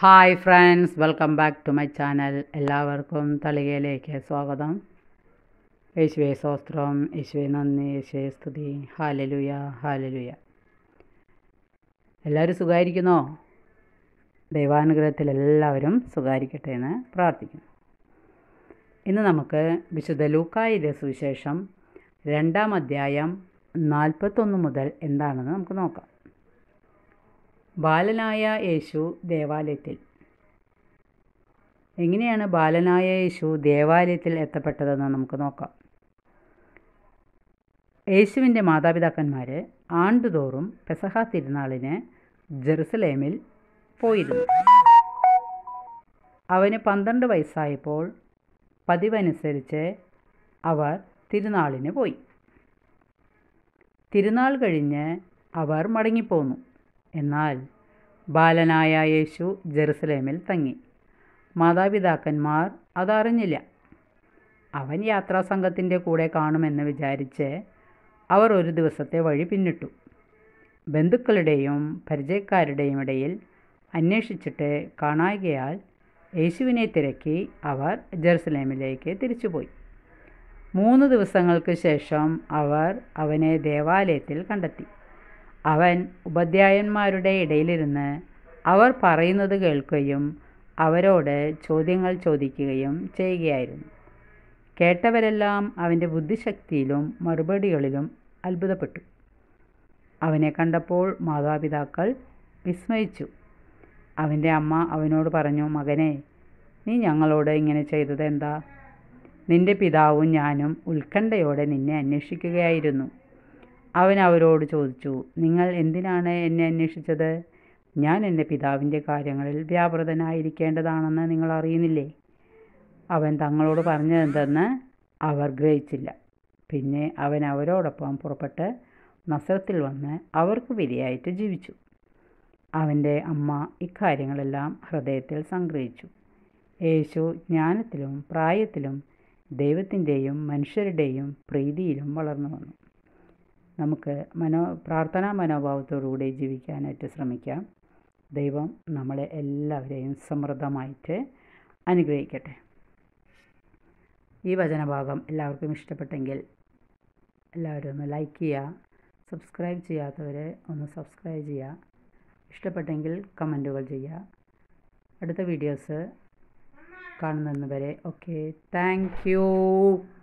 hi friends welcome back to my channel എല്ലാവർക്കും തളികയിലേക്ക് സ്വാഗതം യേശുവെ സ്വസ്ത്രം യേശുവെ നന്ദി യേശുവെ സ്തുതി ഹാലലുയ ഹാലലുയ എല്ലാവരും സുഖമായിരിക്കുന്നോ ദൈവാനുഗ്രഹത്തിൽ എല്ലാവരും സുഖമായിരിക്കട്ടെ എന്ന് പ്രാർത്ഥിക്കുന്നു ഇന്ന് നമുക്ക് വിശുദ്ധ ലൂക്കായിലെ സുവിശേഷം രണ്ടാം അധ്യായം നാൽപ്പത്തൊന്ന് മുതൽ എന്താണെന്ന് നമുക്ക് നോക്കാം ബാലനായ യേശു ദേവാലയത്തിൽ എങ്ങനെയാണ് ബാലനായ യേശു ദേവാലയത്തിൽ എത്തപ്പെട്ടതെന്ന് നമുക്ക് നോക്കാം യേശുവിൻ്റെ മാതാപിതാക്കന്മാർ ആണ്ടുതോറും പെസഹ തിരുനാളിന് ജെറുസലേമിൽ പോയിരുന്നു അവന് പന്ത്രണ്ട് വയസ്സായപ്പോൾ പതിവനുസരിച്ച് അവർ തിരുനാളിന് പോയി തിരുനാൾ കഴിഞ്ഞ് അവർ മടങ്ങിപ്പോന്നു എന്നാൽ ബാലനായ യേശു ജെറുസലേമിൽ തങ്ങി മാതാപിതാക്കന്മാർ അതറിഞ്ഞില്ല അവൻ യാത്രാസംഘത്തിൻ്റെ കൂടെ കാണുമെന്ന് വിചാരിച്ച് അവർ ഒരു ദിവസത്തെ വഴി പിന്നിട്ടു ബന്ധുക്കളുടെയും പരിചയക്കാരുടെയും ഇടയിൽ അന്വേഷിച്ചിട്ട് കാണായികയാൽ യേശുവിനെ തിരക്കി അവർ ജെറുസലേമിലേക്ക് തിരിച്ചുപോയി മൂന്ന് ദിവസങ്ങൾക്ക് ശേഷം അവർ അവനെ ദേവാലയത്തിൽ കണ്ടെത്തി അവൻ ഉപാധ്യായന്മാരുടെ ഇടയിലിരുന്ന് അവർ പറയുന്നത് കേൾക്കുകയും അവരോട് ചോദ്യങ്ങൾ ചോദിക്കുകയും ചെയ്യുകയായിരുന്നു കേട്ടവരെല്ലാം അവൻ്റെ ബുദ്ധിശക്തിയിലും മറുപടികളിലും അത്ഭുതപ്പെട്ടു അവനെ കണ്ടപ്പോൾ മാതാപിതാക്കൾ വിസ്മയിച്ചു അവൻ്റെ അമ്മ അവനോട് പറഞ്ഞു മകനെ നീ ഞങ്ങളോട് ഇങ്ങനെ ചെയ്തത് എന്താ നിന്റെ പിതാവും ഞാനും ഉത്കണ്ഠയോടെ നിന്നെ അന്വേഷിക്കുകയായിരുന്നു അവൻ അവരോട് ചോദിച്ചു നിങ്ങൾ എന്തിനാണ് എന്നെ അന്വേഷിച്ചത് ഞാൻ എൻ്റെ പിതാവിൻ്റെ കാര്യങ്ങളിൽ വ്യാപൃതനായിരിക്കേണ്ടതാണെന്ന് നിങ്ങൾ അറിയുന്നില്ലേ അവൻ തങ്ങളോട് പറഞ്ഞതെന്തെന്ന് അവർ ഗ്രഹിച്ചില്ല പിന്നെ അവൻ അവരോടൊപ്പം പുറപ്പെട്ട് നസ്രത്തിൽ വന്ന് അവർക്ക് വിധിയായിട്ട് ജീവിച്ചു അവൻ്റെ അമ്മ ഇക്കാര്യങ്ങളെല്ലാം ഹൃദയത്തിൽ സംഗ്രഹിച്ചു യേശു ജ്ഞാനത്തിലും പ്രായത്തിലും ദൈവത്തിൻ്റെയും മനുഷ്യരുടെയും പ്രീതിയിലും വളർന്നു വന്നു നമുക്ക് മനോ പ്രാർത്ഥനാ മനോഭാവത്തോടുകൂടി ജീവിക്കാനായിട്ട് ശ്രമിക്കാം ദൈവം നമ്മളെ എല്ലാവരെയും സമൃദ്ധമായിട്ട് അനുഗ്രഹിക്കട്ടെ ഈ വചനഭാഗം എല്ലാവർക്കും ഇഷ്ടപ്പെട്ടെങ്കിൽ എല്ലാവരും ഒന്ന് ലൈക്ക് ചെയ്യുക സബ്സ്ക്രൈബ് ചെയ്യാത്തവർ ഒന്ന് സബ്സ്ക്രൈബ് ചെയ്യുക ഇഷ്ടപ്പെട്ടെങ്കിൽ കമൻറ്റുകൾ ചെയ്യുക അടുത്ത വീഡിയോസ് കാണുന്നതുവരെ ഓക്കെ താങ്ക് യു